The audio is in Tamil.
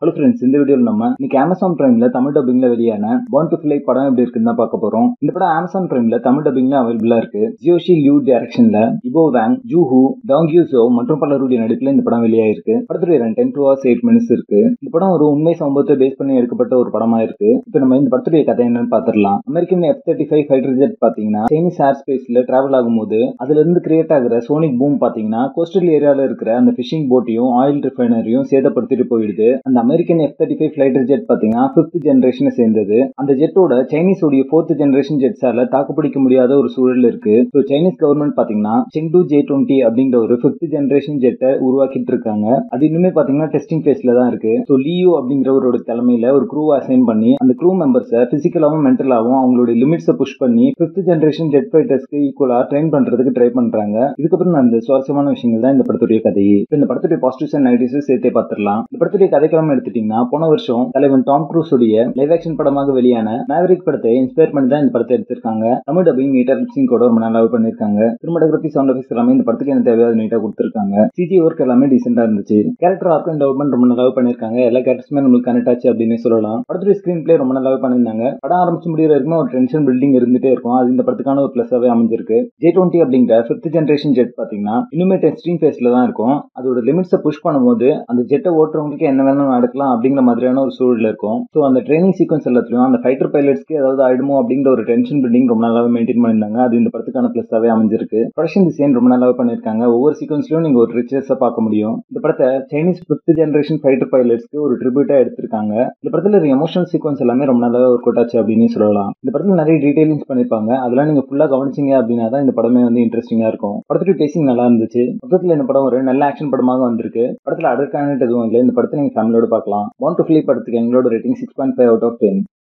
ஹலோ ஃப்ரெண்ட்ஸ் இந்த வீடியோவில் நம்ம இன்னைக்கு அமேசான் பிரைம்ல தமிழ் டப்பிங்ல வெளியான பான் டு ஃபிளை படம் எப்படி இருக்குன்னு தான் பார்க்க போறோம் இந்த படம் அமேசான் பிரைம்ல தமிழ் டப்பிங்ல அவைலபிளா இருக்கு ஜியோஷி லியூ டைரக்ஷன்ல இபோ வேங் ஜூஹூ டாங்கியூசோ மற்றும் பலருடைய நடிப்புல இந்த படம் வெளியாயிருக்கு படத்துடைய run ten two hours eight minutes இருக்கு இந்த படம் ஒரு உண்மை சம்பவத்தை பேஸ் பண்ணி எடுக்கப்பட்ட ஒரு படமா இருக்கு இப்போ நம்ம இந்த படத்துடைய கதை என்னன்னு பார்த்துடலாம் American F thirty five fighter jet பாத்தீங்கன்னா சைனீஸ் ஏர் ஸ்பேஸ்ல டிராவல் ஆகும்போது அதுல இருந்து கிரியேட் ஆகுற சோனிக் பூம் பாத்தீங்கன்னா கோஸ்டல் ஏரியால இருக்கிற அந்த ஃபிஷிங் போட்டையும் ஆயில் ரிஃபைனரியும் சேதப்படுத்திட்டு போயிடுது அந்த American F thirty five fighter jet பாத்தீங்கன்னா ஃபிஃப்த் ஜென்ரேஷனை சேர்ந்தது அந்த ஜெட்டோட சைனீஸோடைய ஃபோர்த் ஜென்ரேஷன் ஜெட்ஸால தாக்குப்பிடிக்க முடியாத ஒரு சூழல் இருக்கு ஸோ சைனீஸ் கவர்மெண்ட் பாத்தீங்கன்னா செங்டு ஜே டுவெண்ட்டி அப்படிங்கிற ஒரு ஃபிஃப்த் ஜென்ரேஷன் ஜெட்டை உருவாக்கிட்டு இருக்காங்க அது இன்னுமே பாத்தீங்கன்னா டெஸ்டிங் ஃபேஸ்ல தான் இருக்கு ஸோ லியோ அப்படிங்கிறவரோட தலைமையில ஒரு க்ரூ அசைன் பண்ணி அந்த க்ரூ மெம்பர்ஸை பிசிக்கலாவும் மென்டலாவும் அவங்களுடைய லிமிட்ஸை புஷ் பண்ணி ஃபிஃப்த் ஜென்ரேஷன் ஜெட் ஃபைட்டர்ஸ்க்கு ஈக்குவலா ட்ரெயின் பண்றதுக்கு ட்ரை பண்றாங்க இதுக்கப்புறம் அந்த சுவாரஸ்யமான விஷயங்கள் தான் இந்த படத்துடைய கதை இப்போ இந்த படத்துடைய பாசிட்டிவ்ஸ் அண்ட் நெகட்டிவ்ஸ் சேர்த்தே பார்த்துடலாம் இந்த படத்துடைய கதைக்களம் எடுத்துட்டீங்கன்னா போன வருஷம் தலைவன் டாம் க்ரூஸ் உடைய லைவ் ஆக்ஷன் படமாக வெளியான மேவரிக் படத்தை இன்ஸ்பயர் பண்ணி தான் இந்த படத்தை எடுத்திருக்காங்க தமிழ் டப்பிங் நீட்டா லிப்சிங் கூட ரொம்ப நல்லா பண்ணிருக்காங்க சினிமாட்டோகிராஃபி சவுண்ட் எஃபெக்ட்ஸ் எல்லாமே இந்த படத்துக்கு என்ன தேவையோ அது நீட்டா கொடுத்துருக்காங்க சிஜி ஒர்க் எல்லாமே டீசெண்டா இருந்துச்சு கேரக்டர் ஆர்க் அண்ட் டெவலப்மெண்ட் ரொம்ப நல்லா பண்ணிருக்காங்க எல்லா கேரக்டர்ஸுமே நம்மளுக்கு கனெக்ட் ஆச்சு அப்படின்னு சொல்லலாம் படத்துடைய ஸ்கிரீன் பிளே ரொம்ப நல்லா பண்ணியிருந்தாங்க படம் ஆரம்பிச்சு முடிகிற வரைக்கும் ஒரு டென்ஷன் பில்டிங் இருந்துட்டே இருக்கும் அது இந்த படத்துக்கான ஒரு பிளஸாவே அமைஞ்சிருக்கு ஜே டுவெண்ட்டி அப்படிங்கிற ஃபிஃப்த் ஜென்ரேஷன் ஜெட் பாத்தீங்கன்னா இன்னுமே டெஸ்டிங் ஃபேஸ்ல தான் இருக்கும் அதோட லிமிட்ஸை புஷ் பண்ணும்போது அந்த ஜெட்டை ஓட்டுறவங்களுக்கு என்ன வேணும் நடக்கலாம் அப்படிங்கிற மாதிரியான ஒரு சூழல் இருக்கும் ஸோ அந்த ட்ரைனிங் சீக்வன்ஸ் எல்லாத்துலயும் அந்த ஃபைட்டர் பைலட்ஸ்க்கு ஏதாவது ஆயிடுமோ அப்படிங்கிற ஒரு டென்ஷன் பில்டிங் ரொம்ப நல்லாவே மெயின்டைன் பண்ணியிருந்தாங்க அது இந்த படத்துக்கான பிளஸாவே அமைஞ்சிருக்கு ப்ரொடக்ஷன் டிசைன் ரொம்ப நல்லாவே பண்ணியிருக்காங்க ஒவ்வொரு சீக்வன்ஸ்லயும் நீங்க ஒரு ரிச்சர்ஸை பார்க்க முடியும் இந்த படத்தை சைனீஸ் ஃபிஃப்த் ஜென்ரேஷன் ஃபைட்டர் பைலட்ஸ்க்கு ஒரு ட்ரிபியூட்டா எடுத்திருக்காங்க இந்த படத்துல இருக்க எமோஷனல் சீக்வன்ஸ் எல்லாமே ரொம்ப நல்லாவே ஒர்க் அவுட் ஆச்சு அப்படின்னு சொல்லலாம் இந்த படத்துல நிறைய டீடைலிங்ஸ் பண்ணிருப்பாங்க அதெல்லாம் நீங்க ஃபுல்லா கவனிச்சிங்க அப்படின்னா தான் இந்த படமே வந்து இன்ட்ரெஸ்டிங்கா இருக்கும் படத்துடைய பேசிங் நல்லா இருந்துச்சு மொத்தத்தில் இந்த படம் ஒரு நல்ல ஆக்ஷன் படமாக வந்திருக்கு படத்துல அடுக்கான எதுவும் இல்லை இந்த படத்தை நீங்க ஃபேமிலியோட பார்க்கலாம் ஒன் டு ஃபிலிப் படத்துக்கு எங்களோட rating six point five out of ten